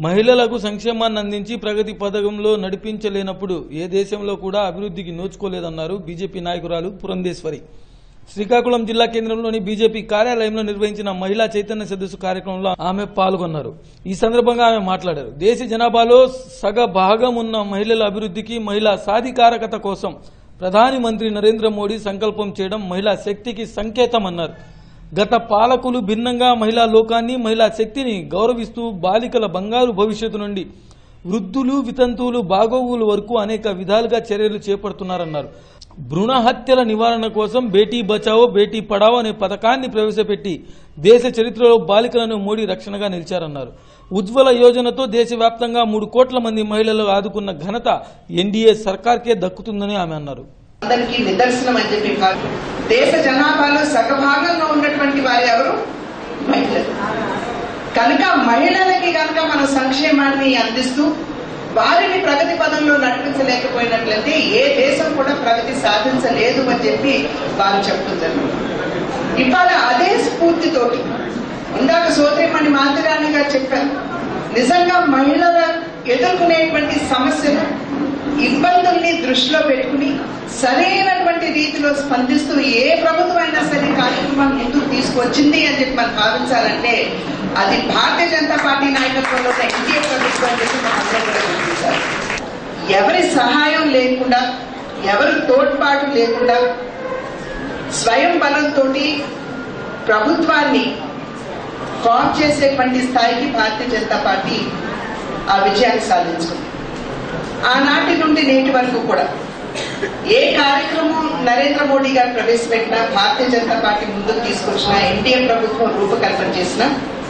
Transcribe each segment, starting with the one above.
మహిళలకు సంక్షేమాన్ని అందించి ప్రగతి పథకంలో నడిపించలేనప్పుడు ఏ దేశంలో కూడా అభివృద్ధికి నోచుకోలేదన్నారు బీజేపీ నాయకురాలు పురంధేశ్వరి శ్రీకాకుళం జిల్లా కేంద్రంలోని బీజేపీ కార్యాలయంలో నిర్వహించిన మహిళా చైతన్య సదస్సు కార్యక్రమంలో ఆమె పాల్గొన్నారు ఈ సందర్భంగా ఆమె మాట్లాడారు దేశ జనాభాలో సగ భాగం ఉన్న మహిళల అభివృద్ధికి మహిళా సాధికారకత కోసం ప్రధాని మంత్రి నరేంద్ర మోడీ సంకల్పం చేయడం మహిళా శక్తికి సంకేతమన్నారు గత పాలకులు భిన్నంగా మహిళా లోకాన్ని మహిళా శక్తిని గౌరవిస్తూ బాలికల బంగారు భవిష్యత్తు నుండి వృద్ధులు వితంతువులు బాగోగులు వరకు అనేక విధాలుగా చర్యలు చేపడుతున్నారన్నారు భ్రూణ హత్యల నివారణ కోసం బేటీ బచావో బేటీ పడావో అనే పథకాన్ని ప్రవేశపెట్టి దేశ చరిత్రలో బాలికలను మోడీ రక్షణగా నిలిచారన్నారు ఉజ్వల యోజనతో దేశవ్యాప్తంగా మూడు కోట్ల మంది మహిళలు ఆదుకున్న ఘనత ఎన్డీఏ సర్కార్కే దక్కుతుందని ఆమె అన్నారు అందరికీ నిదర్శనం అని చెప్పి కాదు దేశ జనాభాలో సగభాగంలో ఉన్నటువంటి వారు ఎవరు మహిళలు కనుక మహిళలకి కనుక మనం సంక్షేమాన్ని అందిస్తూ వారిని ప్రగతి పదంలో నడిపించలేకపోయినట్లయితే ఏ దేశం కూడా ప్రగతి సాధించలేదు అని చెప్పి వారు చెప్తున్నారు ఇవాళ అదే స్ఫూర్తితోటి ఇందాక సోదరిమణి మాదిరాణి గారు చెప్పారు నిజంగా మహిళల ఎదుర్కొనేటువంటి సమస్యలు ఇబ్బందుల్ని దృష్టిలో పెట్టుకుని సరైనటువంటి రీతిలో స్పందిస్తూ ఏ ప్రభుత్వం అయినా సరే కార్యక్రమం ముందుకు తీసుకొచ్చింది అని చెప్పి మనం భావించాలంటే అది భారతీయ జనతా పార్టీ నాయకత్వంలో ఉన్న ఎన్డీఏ ప్రభుత్వం అని చెప్పి మనం అందరం కూడా గుర్తించాలి ఎవరి సహాయం లేకుండా ఎవరి తోడ్పాటు లేకుండా స్వయం బలంతో ప్రభుత్వాన్ని ఫామ్ చేసేటువంటి స్థాయికి భారతీయ జనతా పార్టీ ఆ విజయాన్ని సాధించుకుంది ఆనాటి నుండి నేటి వరకు కూడా ఏ కార్యక్రమం నరేంద్ర మోడీ గారు ప్రవేశపెట్టినా భారతీయ జనతా పార్టీ ముందుకు తీసుకొచ్చిన ఎన్డీఏ ప్రభుత్వం రూపకల్పన చేసిన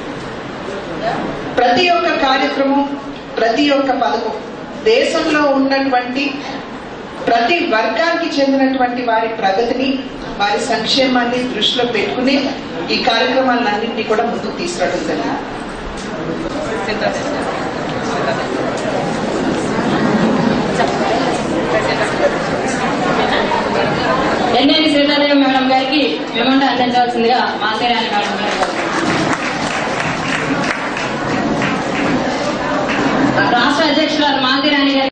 ప్రతి ఒక్క కార్యక్రమం ప్రతి ఒక్క పథకం దేశంలో ఉన్నటువంటి ప్రతి వర్గానికి చెందినటువంటి వారి ప్రగతిని వారి సంక్షేమాన్ని దృష్టిలో పెట్టుకుని ఈ కార్యక్రమాలన్నింటినీ కూడా ముందుకు తీసుకురావడం జరిగింది ఎన్నేని సీతాదేవి మేడం గారికి మెమంటో అందించవలసిందిగా మాసేరాని మేడం గారు రాష్ట్ర అధ్యక్షురాలు మాదిరాణి గారి